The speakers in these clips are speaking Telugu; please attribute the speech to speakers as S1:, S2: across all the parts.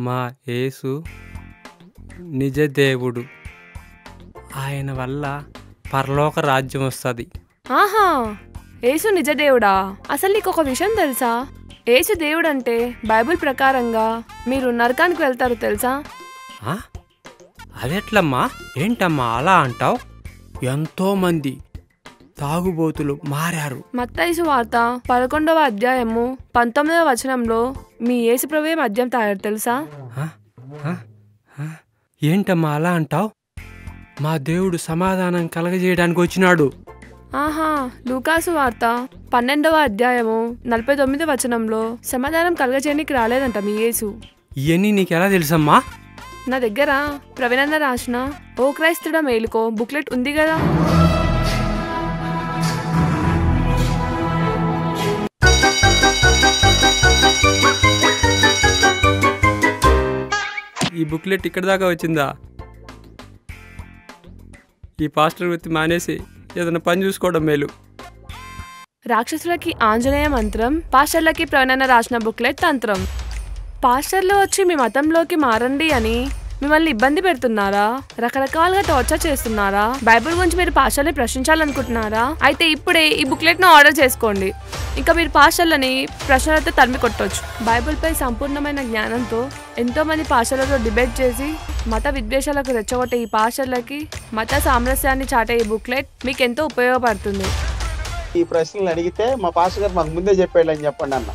S1: మా యేసు నిజదేవుడు ఆయన వల్ల పరలోక రాజ్యం వస్తుంది
S2: ఆహా యేసు నిజదేవుడా అసలు నీకు ఒక విషయం తెలుసా యేసు దేవుడు అంటే బైబిల్ ప్రకారంగా మీరు నరకానికి వెళ్తారు తెలుసా
S1: అదెట్లమ్మా ఏంటమ్మా అలా అంటావు ఎంతోమంది తాగుబోతులు మారారు
S2: మత్తయిసు వార్త పదకొండవ అధ్యాయము పంతొమ్మిదవ వచనంలో మీ యేసు ప్రభు మద్యం తాగారు తెలుసా
S1: ఆ? ఆ? ఆ? ఏంటమ్మా అలా అంటావు మా దేవుడు సమాధానం కలగజేయడానికి వచ్చినాడు
S2: ఆహా లూకాసు వార్త పన్నెండవ అధ్యాయము నలభై తొమ్మిది వచనంలో సమాధానం కలగజేయనికి రాలేదంట మీ యేసు
S1: ఇవన్నీ నీకెలా తెలుసమ్మా
S2: నా దగ్గర ప్రవీణన్న రాసిన ఓ క్రైస్తుడ మేలుకో బుక్లెట్ ఉంది కదా
S1: ఈ బుక్లెట్ ఇక్కడ దాకా వచ్చిందా ఈ పాస్టర్ వృత్తి మానేసి ఏదైనా పని చూసుకోవడం మేలు
S2: రాక్షసులకి ఆంజనేయ మంత్రం పాస్టర్లకి ప్రవీణన్న రాసిన బుక్లెట్ తంత్రం పాస్టర్లు వచ్చి మీ మతంలోకి మారండి అని మిమ్మల్ని ఇబ్బంది పెడుతున్నారా రకరకాలుగా టార్చర్ చేస్తున్నారా బైబిల్ గురించి మీరు పాస్టర్ని ప్రశ్నించాలనుకుంటున్నారా అయితే ఇప్పుడే ఈ బుక్లెట్ ను ఆర్డర్ చేసుకోండి ఇంకా మీరు పాస్టర్లని ప్రశ్నలతో తరిమి కొట్టొచ్చు బైబిల్ పై సంపూర్ణమైన జ్ఞానంతో ఎంతో మంది పాస్టర్లతో డిబేట్ చేసి మత విద్వేషాలకు రెచ్చగొట్టే ఈ పాస్టర్లకి మత సామరస్యాన్ని చాటే ఈ బుక్లెట్ మీకు ఎంతో ఉపయోగపడుతుంది
S3: ఈ ప్రశ్నలు అడిగితే మా పాస్టర్ గారు మాకు ముందే చెప్పాడు అని చెప్పండి అన్న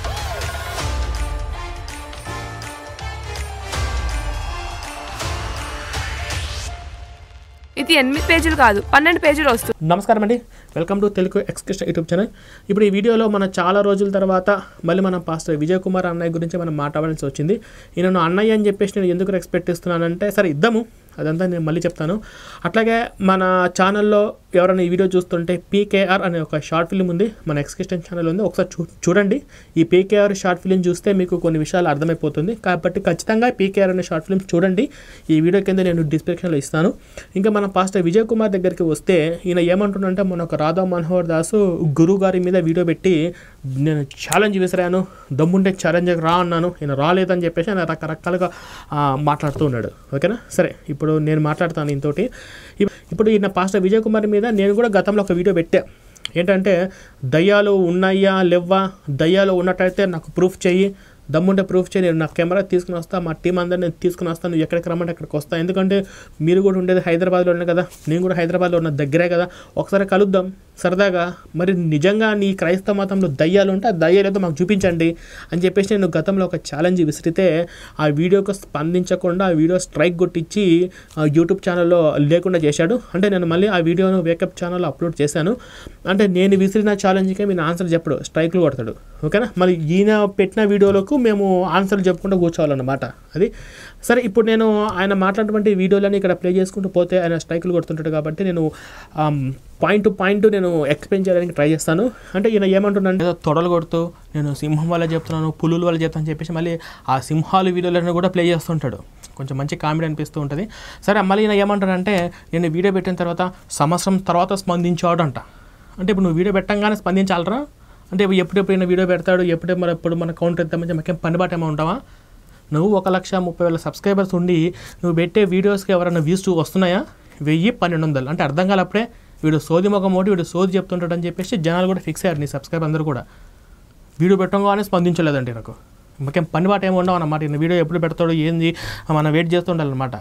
S2: ఇది ఎనిమిది పేజీలు కాదు పన్నెండు పేజీలు వస్తుంది
S4: నమస్కారం అండి వెల్కమ్ టు తెలుగు ఎక్స్కృష్ణ యూట్యూబ్ ఛానల్ ఇప్పుడు ఈ వీడియోలో మన చాలా రోజుల తర్వాత మళ్ళీ మనం పాస్టర్ విజయ్ కుమార్ అన్నయ్య గురించి మనం మాట్లాడాల్సి వచ్చింది ఈయనను అన్నయ్య అని చెప్పేసి నేను ఎందుకు రెస్పెక్ట్ ఇస్తున్నానంటే సరే ఇద్దాము అదంతా నేను మళ్ళీ చెప్తాను అట్లాగే మన ఛానల్లో ఎవరైనా ఈ వీడియో చూస్తుంటే పీకేఆర్ అనే ఒక షార్ట్ ఫిల్మ్ ఉంది మన ఎక్స్క్రిస్టన్ ఛానల్ ఉంది ఒకసారి చూ చూడండి ఈ పీకేఆర్ షార్ట్ ఫిల్మ్ చూస్తే మీకు కొన్ని విషయాలు అర్థమైపోతుంది కాబట్టి ఖచ్చితంగా పీకేఆర్ అనే షార్ట్ ఫిల్మ్ చూడండి ఈ వీడియో కింద నేను డిస్క్రిప్షన్లో ఇస్తాను ఇంకా మన పాస్టర్ విజయ్ కుమార్ దగ్గరికి వస్తే ఈయన ఏమంటుండంటే మన ఒక రాధా మనోహర్ దాసు గురువు గారి మీద వీడియో పెట్టి నేను ఛాలెంజ్ విసిరాను దమ్ముంటే ఛాలెంజ్ రా అన్నాను ఈయన రాలేదని చెప్పేసి ఆయన రకరకాలుగా ఆ, మాట్లాడుతూ ఉన్నాడు ఓకేనా సరే ఇప్పుడు నేను మాట్లాడతాను ఈయనతోటి ఇప్- ఇప్పుడు ఈయన పాస్టర్ విజయ్ కుమార్ మీద నేను కూడా గతంలో ఒక వీడియో పెట్టా ఏంటంటే దయ్యాలు ఉన్నాయా లేవా దయ్యాలు ఉన్నట్టయితే నాకు ప్రూఫ్ చెయ్యి దమ్ముంటే ప్రూఫ్ చేయి నేను నా కెమెరా తీసుకుని వస్తా మా టీం అందరిని నేను తీసుకుని వస్తాను నువ్వు ఎక్కడికి రమ్మంటే అక్కడికి వస్తా ఎందుకంటే మీరు కూడా ఉండేది హైదరాబాద్లోనే కదా నేను కూడా హైదరాబాద్లో ఉన్న దగ్గరే కదా ఒకసారి కలుద్దాం సరదాగా మరి నిజంగా నీ క్రైస్తవ మతంలో దయ్యాలు ఉంటే ఆ దయ్యాలు ఏదో మాకు చూపించండి అని చెప్పేసి నేను గతంలో ఒక ఛాలెంజ్ విసిరితే ఆ వీడియోకి స్పందించకుండా ఆ వీడియో స్ట్రైక్ కొట్టించి ఆ యూట్యూబ్ ఛానల్లో లేకుండా చేశాడు అంటే నేను మళ్ళీ ఆ వీడియోను వేకప్ ఛానల్లో అప్లోడ్ చేశాను అంటే నేను విసిరిన ఛాలెంజ్కే మీరు ఆన్సర్ చెప్పడు స్ట్రైక్లు కొడతాడు ఓకేనా మరి ఈయన పెట్టిన వీడియోలకు మేము ఆన్సర్లు చెప్పుకుంటూ కూర్చోవాలన్నమాట అది సరే ఇప్పుడు నేను ఆయన మాట్లాడినటువంటి వీడియోలని ఇక్కడ ప్లే చేసుకుంటూ పోతే ఆయన స్ట్రైకులు కొడుతుంటాడు కాబట్టి నేను పాయింట్ టు పాయింట్ నేను ఎక్స్ప్లెయిన్ చేయడానికి ట్రై చేస్తాను అంటే ఈయన ఏమంటున్నాను ఏదో తొడలు కొడుతూ నేను సింహం వల్ల చెప్తున్నాను పులుల వల్ల చెప్తాను చెప్పేసి మళ్ళీ ఆ సింహాలు వీడియోలను కూడా ప్లే చేస్తుంటాడు కొంచెం మంచి కామెడీ అనిపిస్తూ ఉంటుంది సరే మళ్ళీ ఈయన ఏమంటాడంటే నేను వీడియో పెట్టిన తర్వాత సంవత్సరం తర్వాత స్పందించాడు అంట అంటే ఇప్పుడు నువ్వు వీడియో పెట్టంగానే స్పందించాలరా అంటే ఎప్పుడెప్పుడు ఈయన వీడియో పెడతాడు ఎప్పుడే మరి ఎప్పుడు మన కౌంటర్ ఎత్తామని మాకేం పని బాట ఏమో ఉంటావా నువ్వు ఒక లక్ష ముప్పై వేల సబ్స్క్రైబర్స్ ఉండి నువ్వు పెట్టే వీడియోస్కి ఎవరైనా వ్యూస్ వస్తున్నాయా వెయ్యి పన్నెండు వందలు అంటే అర్థం కాలప్పుడే వీడు సోది మొగం ఒకటి వీడు సోది చెప్తుంటాడు అని చెప్పేసి జనాలు కూడా ఫిక్స్ అయ్యారు నీ సబ్స్క్రైబర్ అందరూ కూడా వీడియో పెట్టంగానే స్పందించలేదండి నాకు మాకేం పని బాట ఏమి ఉండవు అన్నమాట ఈయన వీడియో ఎప్పుడు పెడతాడో ఏంది మనం వెయిట్ చేస్తుండాలన్నమాట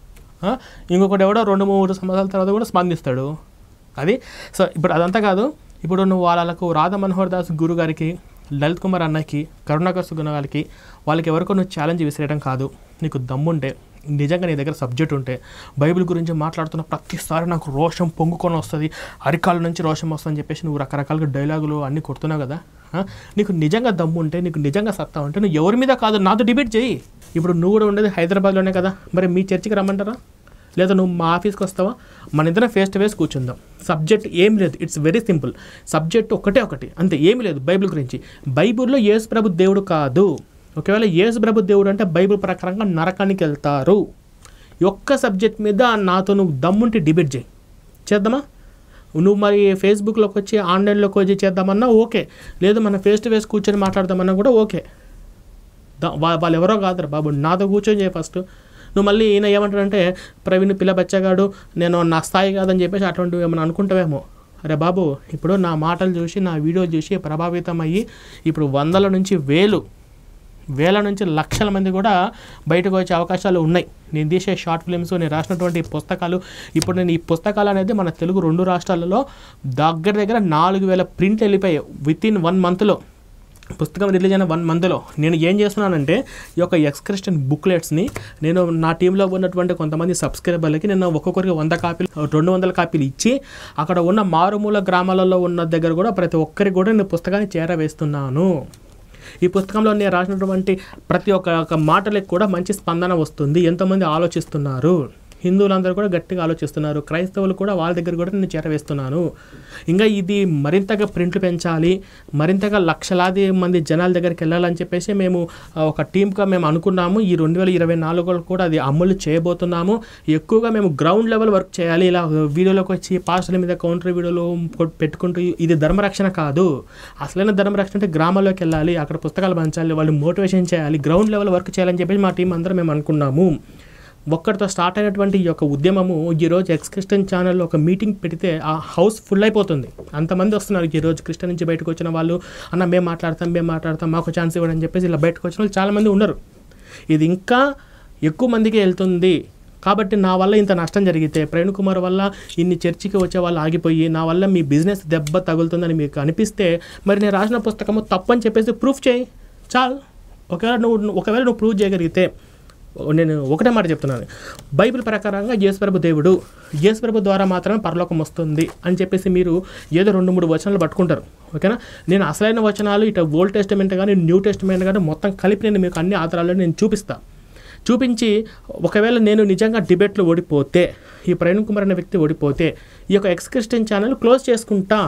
S4: ఆ? ఇంకొకటి ఎవడో రెండు మూడు సంవత్సరాల తర్వాత కూడా స్పందిస్తాడు అది సో ఇప్పుడు అదంతా కాదు ఇప్పుడు నువ్వు వాళ్ళకు రాధా మనోహర్ దాస్ గురు గారికి లలిత్ కుమార్ అన్నకి కరుణాకర్ సుగుణ గారికి వాళ్ళకి ఎవరికో నువ్వు ఛాలెంజ్ విసిరేయడం కాదు నీకు దమ్ముంటే నిజంగా నీ దగ్గర సబ్జెక్ట్ ఉంటే బైబిల్ గురించి మాట్లాడుతున్న ప్రతిసారి నాకు రోషం పొంగుకొని వస్తుంది అరికాల నుంచి రోషం వస్తుంది అని చెప్పేసి నువ్వు రకరకాలుగా డైలాగులు అన్నీ కొడుతున్నావు కదా ఆ? నీకు నిజంగా దమ్ము ఉంటే నీకు నిజంగా సత్తా ఉంటే నువ్వు ఎవరి మీద కాదు నాతో డిబేట్ చేయి ఇప్పుడు నువ్వు కూడా ఉండేది హైదరాబాద్లోనే కదా మరి మీ చర్చికి రమ్మంటారా లేదా నువ్వు మా ఆఫీస్కి వస్తావా మన ఇద్దరం ఫేస్ టు ఫేస్ కూర్చుందాం సబ్జెక్ట్ ఏం లేదు ఇట్స్ వెరీ సింపుల్ సబ్జెక్ట్ ఒకటే ఒకటి అంతే ఏమీ లేదు బైబిల్ గురించి బైబిల్లో యేసు ప్రభు దేవుడు కాదు ఒకవేళ యేసు ప్రభు దేవుడు అంటే బైబిల్ ప్రకారంగా నరకానికి వెళ్తారు ఈ ఒక్క సబ్జెక్ట్ మీద నాతో నువ్వు దమ్ముంటే డిబేట్ చేయి చేద్దామా నువ్వు మరి ఫేస్బుక్లోకి వచ్చి ఆన్లైన్లోకి వచ్చి చేద్దామన్నా ఓకే లేదు మనం ఫేస్ టు ఫేస్ కూర్చొని మాట్లాడదామన్నా కూడా ఓకే దా- వా- వాళ్ళు ఎవరో కాదురా బాబు నాతో కూర్చొని చేయి ఫస్ట్ నువ్వు మళ్ళీ ఈయన ఏమంటాడంటే ప్రవీణ్ పిల్ల బచ్చగాడు నేను నా స్థాయి కాదని చెప్పేసి అటువంటివి ఏమైనా అనుకుంటావేమో అరే బాబు ఇప్పుడు నా మాటలు చూసి నా వీడియో చూసి ప్రభావితం అయ్యి ఇప్పుడు వందల నుంచి వేలు వేల నుంచి లక్షల మంది కూడా బయటకు వచ్చే అవకాశాలు ఉన్నాయి నేను తీసే షార్ట్ ఫిల్మ్స్ నేను రాసినటువంటి పుస్తకాలు ఇప్పుడు నేను ఈ పుస్తకాలు అనేది మన తెలుగు రెండు రాష్ట్రాలలో దగ్గర దగ్గర నాలుగు వేల ప్రింట్లు వెళ్ళిపోయాయి విత్ ఇన్ వన్ మంత్లో పుస్తకం రిలీజ్ అయిన వన్ మంత్లో నేను ఏం చేస్తున్నానంటే ఈ యొక్క ఎక్స్క్రిస్టన్ బుక్లెట్స్ని నేను నా టీంలో ఉన్నటువంటి కొంతమంది సబ్స్క్రైబర్లకి నేను ఒక్కొక్కరికి వంద కాపీలు రెండు వందల కాపీలు ఇచ్చి అక్కడ ఉన్న మారుమూల గ్రామాలలో ఉన్న దగ్గర కూడా ప్రతి ఒక్కరికి కూడా నేను పుస్తకాన్ని చేరవేస్తున్నాను ఈ పుస్తకంలో నేను రాసినటువంటి ప్రతి ఒక్క ఒక్క మాటలకు కూడా మంచి స్పందన వస్తుంది ఎంతోమంది ఆలోచిస్తున్నారు హిందువులందరూ కూడా గట్టిగా ఆలోచిస్తున్నారు క్రైస్తవులు కూడా వాళ్ళ దగ్గర కూడా నేను చేరవేస్తున్నాను ఇంకా ఇది మరింతగా ప్రింట్లు పెంచాలి మరింతగా లక్షలాది మంది జనాల దగ్గరికి వెళ్ళాలని చెప్పేసి మేము ఆ, ఒక టీమ్గా మేము అనుకున్నాము ఈ రెండు వేల ఇరవై నాలుగులో కూడా అది అమలు చేయబోతున్నాము ఎక్కువగా మేము గ్రౌండ్ లెవెల్ వర్క్ చేయాలి ఇలా వీడియోలోకి వచ్చి పాస్టర్ల మీద కౌంటర్ వీడియోలు కొ- పెట్టుకుంటూ ఇది ధర్మరక్షణ కాదు అసలైన ధర్మరక్షణ అంటే గ్రామాల్లోకి వెళ్ళాలి అక్కడ పుస్తకాలు పంచాలి వాళ్ళు మోటివేషన్ చేయాలి గ్రౌండ్ లెవెల్ వర్క్ చేయాలని చెప్పేసి మా టీం అందరం మేము అనుకున్నాము ఒక్కడితో స్టార్ట్ అయినటువంటి ఈ యొక్క ఉద్యమము ఈరోజు ఎక్స్ క్రిస్టియన్ ఛానల్లో ఒక మీటింగ్ పెడితే ఆ హౌస్ ఫుల్ అయిపోతుంది అంతమంది వస్తున్నారు ఈరోజు క్రిస్టియన్ నుంచి బయటకు వచ్చిన వాళ్ళు అన్న మేము మాట్లాడతాం మేము మాట్లాడతాం మాకు ఛాన్స్ ఇవ్వడం అని చెప్పేసి ఇలా బయటకు వచ్చిన వాళ్ళు చాలామంది ఉన్నారు ఇది ఇంకా ఎక్కువ మందికి వెళ్తుంది కాబట్టి నా వల్ల ఇంత నష్టం జరిగితే ప్రేణు కుమార్ వల్ల ఇన్ని చర్చికి వచ్చే వాళ్ళు ఆగిపోయి నా వల్ల మీ బిజినెస్ దెబ్బ తగులుతుందని మీకు అనిపిస్తే మరి నేను రాసిన పుస్తకము తప్పని చెప్పేసి ప్రూఫ్ చేయి చాలు ఒకవేళ నువ్వు ఒకవేళ నువ్వు ప్రూవ్ చేయగలిగితే నేను ఒకటే మాట చెప్తున్నాను బైబిల్ ప్రకారంగా యేసుప్రభు దేవుడు యేసుప్రభు ద్వారా మాత్రమే పరలోకం వస్తుంది అని చెప్పేసి మీరు ఏదో రెండు మూడు వచనాలు పట్టుకుంటారు ఓకేనా నేను అసలైన వచనాలు ఇటు ఓల్డ్ టెస్ట్మెంట్ కానీ న్యూ టెస్ట్మెంట్ కానీ మొత్తం కలిపి నేను మీకు అన్ని ఆధారాలు నేను చూపిస్తాను చూపించి ఒకవేళ నేను నిజంగా డిబేట్లో ఓడిపోతే ఈ ప్రవీణ్ కుమార్ అనే వ్యక్తి ఓడిపోతే ఈ యొక్క ఎక్స్ క్రిస్టియన్ ఛానల్ క్లోజ్ చేసుకుంటా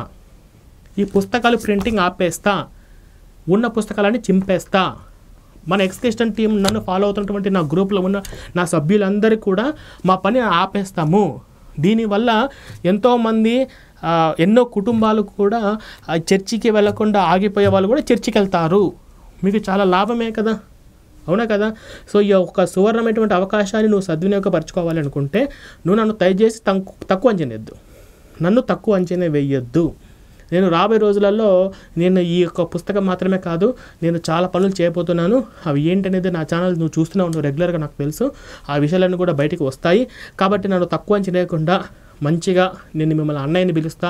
S4: ఈ పుస్తకాలు ప్రింటింగ్ ఆపేస్తా ఉన్న పుస్తకాలన్నీ చింపేస్తా మన ఎక్స్క్రిస్టన్ టీం నన్ను ఫాలో అవుతున్నటువంటి నా గ్రూప్లో ఉన్న నా సభ్యులందరూ కూడా మా పని ఆపేస్తాము దీనివల్ల ఎంతోమంది ఆ, ఎన్నో కుటుంబాలు కూడా ఆ చర్చికి వెళ్లకుండా ఆగిపోయే వాళ్ళు కూడా చర్చికి వెళ్తారు మీకు చాలా లాభమే కదా అవునా కదా సో ఈ యొక్క సువర్ణమైనటువంటి అవకాశాన్ని నువ్వు సద్వినియోగపరచుకోవాలి అనుకుంటే నువ్వు నన్ను దయచేసి తక్కు తక్కువ అంచనా వేయద్దు నన్ను తక్కువ అంచనా వేయొద్దు నేను రాబోయే రోజులలో నేను ఈ యొక్క పుస్తకం మాత్రమే కాదు నేను చాలా పనులు చేయబోతున్నాను అవి ఏంటనేది నా ఛానల్ నువ్వు చూస్తున్నావు నువ్వు రెగ్యులర్గా నాకు తెలుసు ఆ విషయాలన్నీ కూడా బయటికి వస్తాయి కాబట్టి నన్ను తక్కువ అంచనా వేయకుండా మంచిగా నేను మిమ్మల్ని అన్నయ్యని పిలుస్తా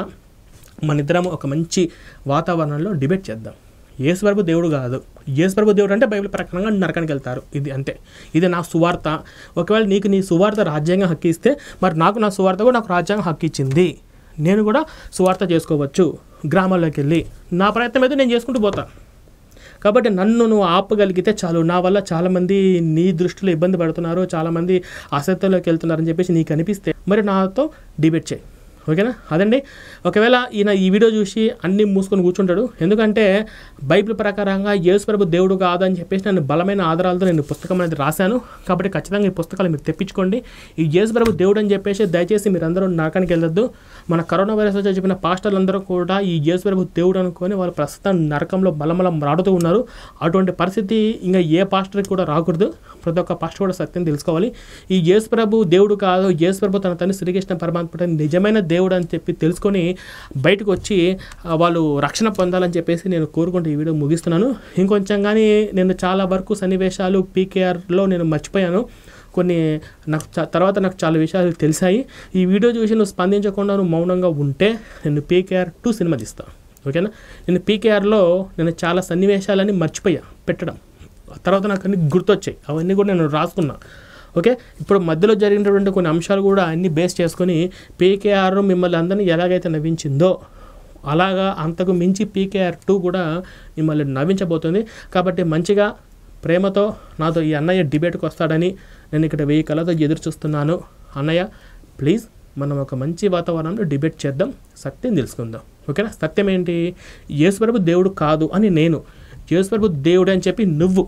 S4: మన ఇద్దరం ఒక మంచి వాతావరణంలో డిబేట్ చేద్దాం యేసుప్రభు దేవుడు కాదు యేసుప్రభు దేవుడు అంటే బైబిల్ ప్రకారంగా నరకానికి వెళ్తారు ఇది అంతే ఇది నా సువార్త ఒకవేళ నీకు నీ సువార్త రాజ్యాంగం హక్కు ఇస్తే మరి నాకు నా సువార్త కూడా నాకు రాజ్యాంగం హక్కు ఇచ్చింది నేను కూడా సువార్త చేసుకోవచ్చు గ్రామాల్లోకి వెళ్ళి నా ప్రయత్నం అయితే నేను చేసుకుంటూ పోతా కాబట్టి నన్ను నువ్వు ఆపగలిగితే చాలు నా వల్ల చాలామంది నీ దృష్టిలో ఇబ్బంది పడుతున్నారు చాలామంది అసత్యంలోకి వెళ్తున్నారని చెప్పేసి నీకు అనిపిస్తే మరి నాతో డిబేట్ చేయి ఓకేనా అదండి ఒకవేళ ఈయన ఈ వీడియో చూసి అన్నీ మూసుకొని కూర్చుంటాడు ఎందుకంటే బైబిల్ ప్రకారంగా యేసుప్రభు దేవుడు కాదని చెప్పేసి నేను బలమైన ఆధారాలతో నేను ఈ పుస్తకం అనేది రాశాను కాబట్టి ఖచ్చితంగా ఈ పుస్తకాలు మీరు తెప్పించుకోండి ఈ యేసుప్రభు దేవుడు అని చెప్పేసి దయచేసి మీరు అందరూ నరకానికి వెళ్ళొద్దు మన కరోనా వైరస్ వచ్చి చెప్పిన పాస్టర్లు అందరూ కూడా ఈ యేసుప్రభు దేవుడు అనుకొని వాళ్ళు ప్రస్తుతం నరకంలో బలమలం రాడుతూ ఉన్నారు అటువంటి పరిస్థితి ఇంకా ఏ పాస్టర్కి కూడా రాకూడదు ప్రతి ఒక్క పాస్టర్ కూడా సత్యం తెలుసుకోవాలి ఈ యేసుప్రభు దేవుడు కాదు యేసుప్రభు తన తండ్రి శ్రీకృష్ణ పరమాత్మ నిజమైన దేవుడు అని చెప్పి తెలుసుకొని బయటకు వచ్చి ఆ, వాళ్ళు రక్షణ పొందాలని చెప్పేసి నేను కోరుకుంటూ ఈ వీడియో ముగిస్తున్నాను ఇంకొంచెం కానీ నేను చాలా వరకు సన్నివేశాలు పీకేఆర్లో నేను మర్చిపోయాను కొన్ని నాకు చా- తర్వాత నాకు చాలా విషయాలు తెలిసాయి ఈ వీడియో చూసి నువ్వు స్పందించకుండా నువ్వు మౌనంగా ఉంటే నేను పీకేఆర్ టూ సినిమా తీస్తాను ఓకేనా నేను పీకేఆర్లో నేను చాలా సన్నివేశాలని మర్చిపోయా పెట్టడం తర్వాత నాకు అన్ని గుర్తొచ్చాయి అవన్నీ కూడా నేను రాసుకున్నా ఓకే ఇప్పుడు మధ్యలో జరిగినటువంటి కొన్ని అంశాలు కూడా అన్ని బేస్ చేసుకొని పీకేఆర్ మిమ్మల్ని అందరినీ ఎలాగైతే నవ్వించిందో అలాగా అంతకు మించి పీకేఆర్ టూ కూడా మిమ్మల్ని నవ్వించబోతుంది కాబట్టి మంచిగా ప్రేమతో నాతో ఈ అన్నయ్య డిబేట్కి వస్తాడని నేను ఇక్కడ వెయ్యి కళ్ళతో ఎదురు చూస్తున్నాను అన్నయ్య ప్లీజ్ మనం ఒక మంచి వాతావరణంలో డిబేట్ చేద్దాం సత్యం తెలుసుకుందాం ఓకేనా సత్యం ఏంటి యేసుప్రభు దేవుడు కాదు అని నేను యేసుప్రభు దేవుడు అని చెప్పి నువ్వు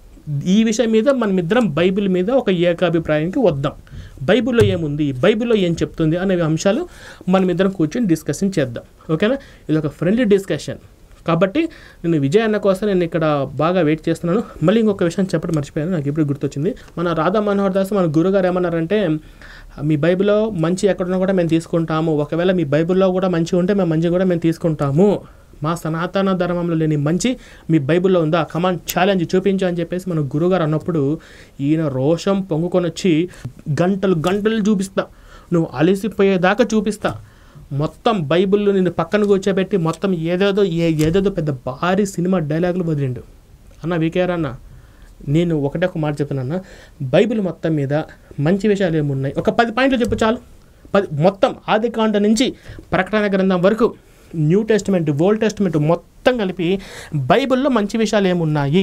S4: ఈ విషయం మీద మనమిద్దరం బైబిల్ మీద ఒక ఏకాభిప్రాయానికి వద్దాం బైబిల్లో ఏముంది బైబిల్లో ఏం చెప్తుంది అనే అంశాలు మనమిద్దరం కూర్చొని డిస్కషన్ చేద్దాం ఓకేనా ఇది ఒక ఫ్రెండ్లీ డిస్కషన్ కాబట్టి నేను విజయ్ అన్న కోసం నేను ఇక్కడ బాగా వెయిట్ చేస్తున్నాను మళ్ళీ ఇంకొక విషయం చెప్పడం మర్చిపోయాను నాకు ఇప్పుడు గుర్తొచ్చింది మన రాధా మనోహర్ దాస్ మన గురుగారు ఏమన్నారంటే మీ బైబిల్లో మంచి ఎక్కడున్నా కూడా మేము తీసుకుంటాము ఒకవేళ మీ బైబిల్లో కూడా మంచి ఉంటే మేము మంచి కూడా మేము తీసుకుంటాము మా సనాతన ధర్మంలో లేని మంచి మీ బైబిల్లో ఉందా కమాన్ ఛాలెంజ్ చూపించు అని చెప్పేసి మన గురుగారు అన్నప్పుడు ఈయన రోషం పొంగుకొని వచ్చి గంటలు గంటలు చూపిస్తా నువ్వు అలసిపోయేదాకా చూపిస్తా మొత్తం బైబిల్లో నిన్ను పక్కన కూర్చోబెట్టి మొత్తం ఏదేదో ఏ ఏదేదో పెద్ద భారీ సినిమా డైలాగులు వదిలిండు అన్న వికేఆర్ అన్న నేను ఒకటే ఒక మాట చెప్తున్నా బైబిల్ మొత్తం మీద మంచి విషయాలు ఏమున్నాయి ఒక పది పాయింట్లు చెప్పు చాలు పది మొత్తం ఆది కాండ నుంచి ప్రకటన గ్రంథం వరకు న్యూ టెస్ట్మెంట్ ఓల్డ్ టెస్ట్మెంట్ మొత్తం కలిపి బైబిల్లో మంచి విషయాలు ఏమున్నాయి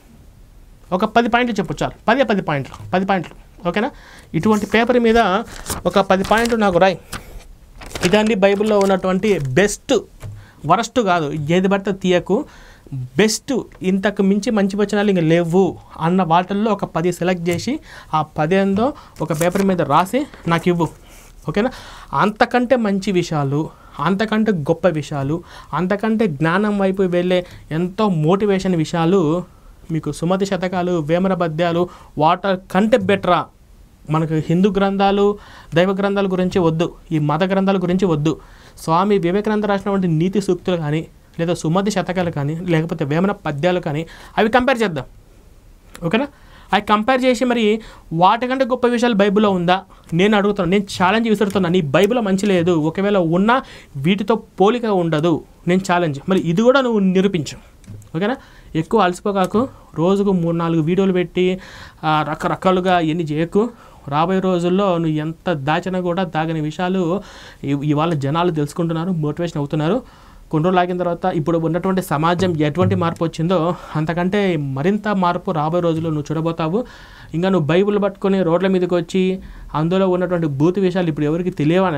S4: ఒక పది పాయింట్లు చెప్పు చాలు పదే పది పాయింట్లు పది పాయింట్లు ఓకేనా ఇటువంటి పేపర్ మీద ఒక పది పాయింట్లు నాకు రాయి ఇదండి బైబిల్లో ఉన్నటువంటి బెస్ట్ వరస్ట్ కాదు ఏది పడితే తీయకు బెస్ట్ ఇంతకు మించి మంచి వచనాలు ఇంక లేవు అన్న వాటిల్లో ఒక పది సెలెక్ట్ చేసి ఆ పదేందో ఒక పేపర్ మీద రాసి నాకు ఇవ్వు ఓకేనా అంతకంటే మంచి విషయాలు అంతకంటే గొప్ప విషయాలు అంతకంటే జ్ఞానం వైపు వెళ్ళే ఎంతో మోటివేషన్ విషయాలు మీకు సుమతి శతకాలు వేమన పద్యాలు వాటర్ కంటే బెటరా మనకు హిందూ గ్రంథాలు దైవ గ్రంథాల గురించి వద్దు ఈ మత గ్రంథాల గురించి వద్దు స్వామి వివేకానంద రాసినటువంటి నీతి సూక్తులు కానీ లేదా సుమతి శతకాలు కానీ లేకపోతే వేమన పద్యాలు కానీ అవి కంపేర్ చేద్దాం ఓకేనా అవి కంపేర్ చేసి మరి వాటికంటే గొప్ప విషయాలు బైబిల్లో ఉందా నేను అడుగుతున్నాను నేను ఛాలెంజ్ విసురుతున్నా నీ బైబిల్లో మంచి లేదు ఒకవేళ ఉన్నా వీటితో పోలిక ఉండదు నేను ఛాలెంజ్ మరి ఇది కూడా నువ్వు నిరూపించు ఓకేనా ఎక్కువ అలసిపోకాకు రోజుకు మూడు నాలుగు వీడియోలు పెట్టి ఆ, రకరకాలుగా ఎన్ని చేయకు రాబోయే రోజుల్లో నువ్వు ఎంత దాచినా కూడా దాగని విషయాలు ఇ- ఇవాళ జనాలు తెలుసుకుంటున్నారు మోటివేషన్ అవుతున్నారు కొన్ని రోజులు ఆగిన తర్వాత ఇప్పుడు ఉన్నటువంటి సమాజం ఎటువంటి మార్పు వచ్చిందో అంతకంటే మరింత మార్పు రాబోయే రోజుల్లో నువ్వు చూడబోతావు ఇంకా నువ్వు బైబిల్ పట్టుకొని రోడ్ల మీదకి వచ్చి అందులో ఉన్నటువంటి బూత్ విషయాలు ఇప్పుడు ఎవరికి తెలియవనా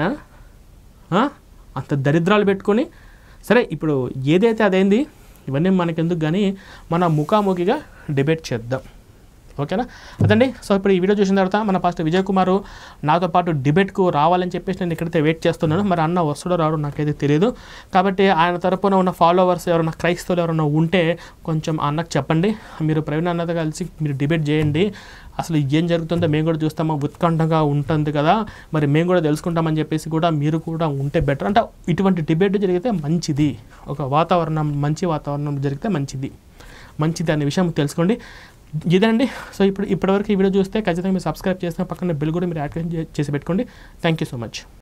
S4: ఆ? అంత దరిద్రాలు పెట్టుకొని సరే ఇప్పుడు ఏదైతే అదైంది ఇవన్నీ మనకెందుకు కానీ మన ముఖాముఖిగా డిబేట్ చేద్దాం ఓకేనా అదండి సో ఇప్పుడు ఈ వీడియో చూసిన తర్వాత మన పాస్టర్ విజయ్ కుమార్ నాతో పాటు డిబేట్కు రావాలని చెప్పేసి నేను ఇక్కడైతే వెయిట్ చేస్తున్నాను మరి అన్న వస్తాడో రాడో నాకైతే తెలియదు కాబట్టి ఆయన తరపున ఉన్న ఫాలోవర్స్ ఎవరైనా క్రైస్తవులు ఎవరైనా ఉంటే కొంచెం అన్నకు చెప్పండి మీరు ప్రవీణ్ అన్నతో కలిసి మీరు డిబేట్ చేయండి అసలు ఏం జరుగుతుందో మేము కూడా చూస్తామా ఉత్కంఠగా ఉంటుంది కదా మరి మేము కూడా తెలుసుకుంటామని చెప్పేసి కూడా మీరు కూడా ఉంటే బెటర్ అంటే ఇటువంటి డిబేట్ జరిగితే మంచిది ఒక వాతావరణం మంచి వాతావరణం జరిగితే మంచిది మంచిది అనే విషయం తెలుసుకోండి ఇదండి సో ఇప్పుడు ఇప్పటివరకు ఈ వీడియో చూస్తే ఖచ్చితంగా మీరు సబ్స్క్రైబ్ చేసిన పక్కన బిల్ కూడా మీరు యాక్టివేట్ చేసి పెట్టుకోండి థ్యాంక్ యూ సో మచ్